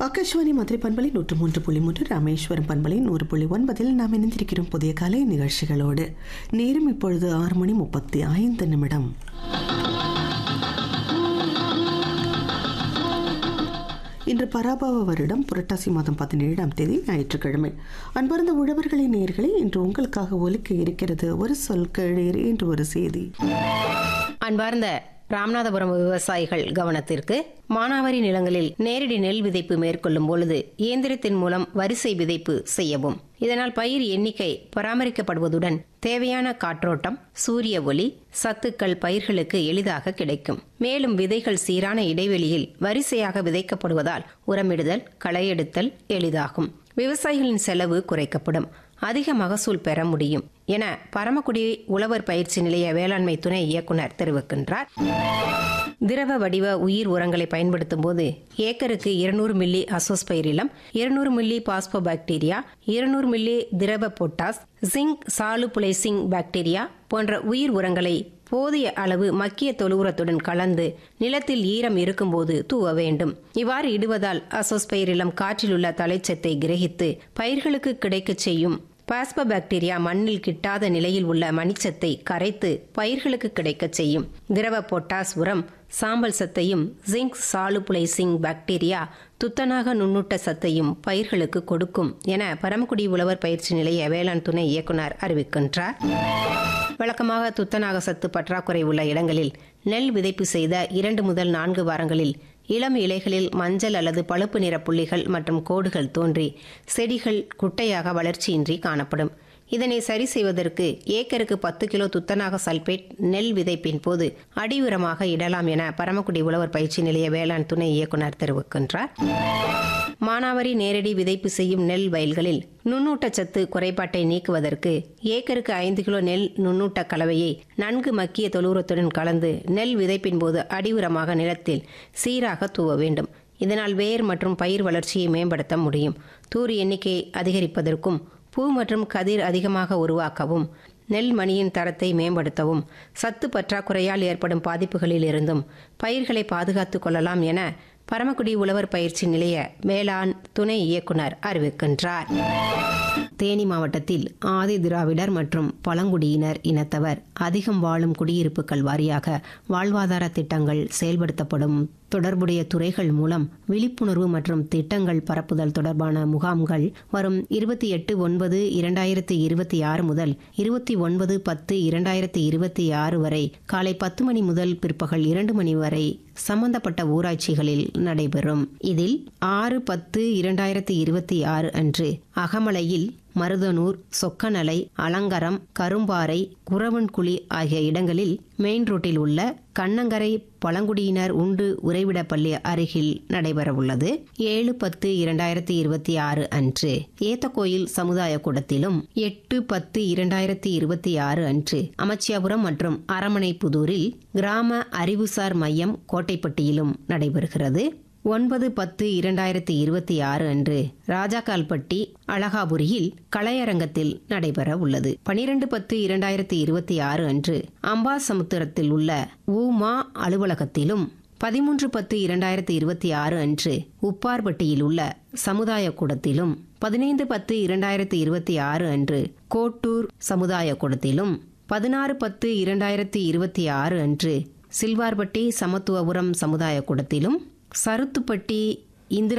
ஆகாஷ்வாணி மதுரை பண்பலை நூற்று மூன்று புள்ளி மூன்று ராமேஸ்வரம் பண்பலை நூறு புள்ளி ஒன்பதில் நாம் இணைந்திருக்கிறோம் புதிய கலை நிகழ்ச்சிகளோடு நேரம் இப்பொழுது ஆறு மணி முப்பத்தி ஐந்து நிமிடம் இன்று பராபவ வருடம் புரட்டாசி மாதம் பதினேழாம் தேதி ஞாயிற்றுக்கிழமை அன்பார்ந்த உழவர்களின் நேர்களை இன்று உங்களுக்காக ஒலிக்க இருக்கிறது ஒரு சொல் கேளீர் என்று ஒரு செய்தி அன்பார்ந்த ராமநாதபுரம் விவசாயிகள் கவனத்திற்கு மானாவாரி நிலங்களில் நேரடி நெல் விதைப்பு மேற்கொள்ளும் பொழுது இயந்திரத்தின் மூலம் வரிசை விதைப்பு செய்யவும் இதனால் பயிர் எண்ணிக்கை பராமரிக்கப்படுவதுடன் தேவையான காற்றோட்டம் சூரிய ஒளி சத்துக்கள் பயிர்களுக்கு எளிதாக கிடைக்கும் மேலும் விதைகள் சீரான இடைவெளியில் வரிசையாக விதைக்கப்படுவதால் உரமிடுதல் களையெடுத்தல் எளிதாகும் விவசாயிகளின் செலவு குறைக்கப்படும் அதிக மகசூல் பெற முடியும் என பரமக்குடி உழவர் பயிற்சி நிலைய வேளாண்மை துணை இயக்குனர் தெரிவிக்கின்றார் திரவ வடிவ உயிர் உரங்களை பயன்படுத்தும் போது ஏக்கருக்கு இருநூறு மில்லி அசோஸ்பைரிலம் இருநூறு மில்லி பாஸ்போபாக்டீரியா இருநூறு மில்லி திரவ பொட்டாஸ் ஜிங்க் சாலுபுலைசிங் பாக்டீரியா போன்ற உயிர் உரங்களை போதிய அளவு மக்கிய தொழுவுரத்துடன் கலந்து நிலத்தில் ஈரம் இருக்கும்போது தூவ வேண்டும் இவ்வாறு இடுவதால் அசோஸ்பைரிலம் காற்றிலுள்ள தலைச்சத்தை கிரகித்து பயிர்களுக்கு கிடைக்கச் செய்யும் பாஸ்பபாக்டீரியா மண்ணில் கிட்டாத நிலையில் உள்ள மணிச்சத்தை கரைத்து பயிர்களுக்கு கிடைக்கச் செய்யும் திரவ பொட்டாஸ் உரம் சாம்பல் சத்தையும் ஜிங்க் சாலுபுலைசிங் பாக்டீரியா துத்தநாக நுண்ணூட்ட சத்தையும் பயிர்களுக்கு கொடுக்கும் என பரமக்குடி உழவர் பயிற்சி நிலைய வேளாண் துணை இயக்குனர் அறிவிக்கின்றார் வழக்கமாக துத்தநாக சத்து பற்றாக்குறை உள்ள இடங்களில் நெல் விதைப்பு செய்த இரண்டு முதல் நான்கு வாரங்களில் இளம் இலைகளில் மஞ்சள் அல்லது பழுப்பு நிற புள்ளிகள் மற்றும் கோடுகள் தோன்றி செடிகள் குட்டையாக வளர்ச்சியின்றி காணப்படும் இதனை சரி செய்வதற்கு ஏக்கருக்கு பத்து கிலோ துத்தநாக சல்பேட் நெல் விதைப்பின் போது அடி உரமாக இடலாம் என பரமக்குடி உழவர் பயிற்சி நிலைய வேளாண் துணை இயக்குனர் தெரிவிக்கின்றார் மானாவரி நேரடி விதைப்பு செய்யும் நெல் வயல்களில் நுண்ணூட்டச்சத்து குறைபாட்டை நீக்குவதற்கு ஏக்கருக்கு ஐந்து கிலோ நெல் நுண்ணூட்ட கலவையை நன்கு மக்கிய தொழுவுரத்துடன் கலந்து நெல் விதைப்பின் போது அடிவுரமாக நிலத்தில் சீராக தூவ வேண்டும் இதனால் வேர் மற்றும் பயிர் வளர்ச்சியை மேம்படுத்த முடியும் தூர் எண்ணிக்கை அதிகரிப்பதற்கும் பூ மற்றும் கதிர் அதிகமாக உருவாக்கவும் நெல் மணியின் தரத்தை மேம்படுத்தவும் சத்து பற்றாக்குறையால் ஏற்படும் பாதிப்புகளில் இருந்தும் பயிர்களை பாதுகாத்துக் கொள்ளலாம் என பரமக்குடி உழவர் பயிற்சி நிலைய வேளாண் துணை இயக்குனர் அறிவிக்கின்றார் தேனி மாவட்டத்தில் ஆதி திராவிடர் மற்றும் பழங்குடியினர் இனத்தவர் அதிகம் வாழும் குடியிருப்புகள் வாரியாக வாழ்வாதார திட்டங்கள் செயல்படுத்தப்படும் தொடர்புடைய துறைகள் மூலம் விழிப்புணர்வு மற்றும் திட்டங்கள் பரப்புதல் தொடர்பான முகாம்கள் வரும் இருபத்தி எட்டு ஒன்பது இரண்டாயிரத்தி இருபத்தி ஆறு முதல் இருபத்தி ஒன்பது பத்து இரண்டாயிரத்தி இருபத்தி ஆறு வரை காலை பத்து மணி முதல் பிற்பகல் இரண்டு மணி வரை சம்பந்தப்பட்ட ஊராட்சிகளில் நடைபெறும் இதில் ஆறு பத்து இரண்டாயிரத்தி இருபத்தி ஆறு அன்று அகமலையில் மருதனூர் சொக்கநலை அலங்கரம் கரும்பாறை குறவன்குழி ஆகிய இடங்களில் மெயின் ரோட்டில் உள்ள கண்ணங்கரை பழங்குடியினர் உண்டு உறைவிட பள்ளி அருகில் நடைபெறவுள்ளது ஏழு பத்து இரண்டாயிரத்தி இருபத்தி ஆறு அன்று ஏத்தக்கோயில் சமுதாய கூடத்திலும் எட்டு பத்து இரண்டாயிரத்தி இருபத்தி ஆறு அன்று அமைச்சியாபுரம் மற்றும் அரமனை புதூரில் கிராம அறிவுசார் மையம் கோட்டைப்பட்டியிலும் நடைபெறுகிறது ஒன்பது பத்து இரண்டாயிரத்தி இருபத்தி ஆறு அன்று ராஜாக்கால்பட்டி அழகாபுரியில் கலையரங்கத்தில் நடைபெற உள்ளது பனிரெண்டு பத்து இரண்டாயிரத்தி இருபத்தி ஆறு அன்று அம்பாசமுத்திரத்தில் உள்ள ஊமா அலுவலகத்திலும் பதிமூன்று பத்து இரண்டாயிரத்தி இருபத்தி ஆறு அன்று உப்பார்பட்டியில் உள்ள சமுதாய கூடத்திலும் பதினைந்து பத்து இரண்டாயிரத்தி இருபத்தி ஆறு அன்று கோட்டூர் சமுதாய கூடத்திலும் பதினாறு பத்து இரண்டாயிரத்தி இருபத்தி ஆறு அன்று சில்வார்பட்டி சமத்துவபுரம் சமுதாய கூடத்திலும் சருத்துப்பட்டி இந்திரா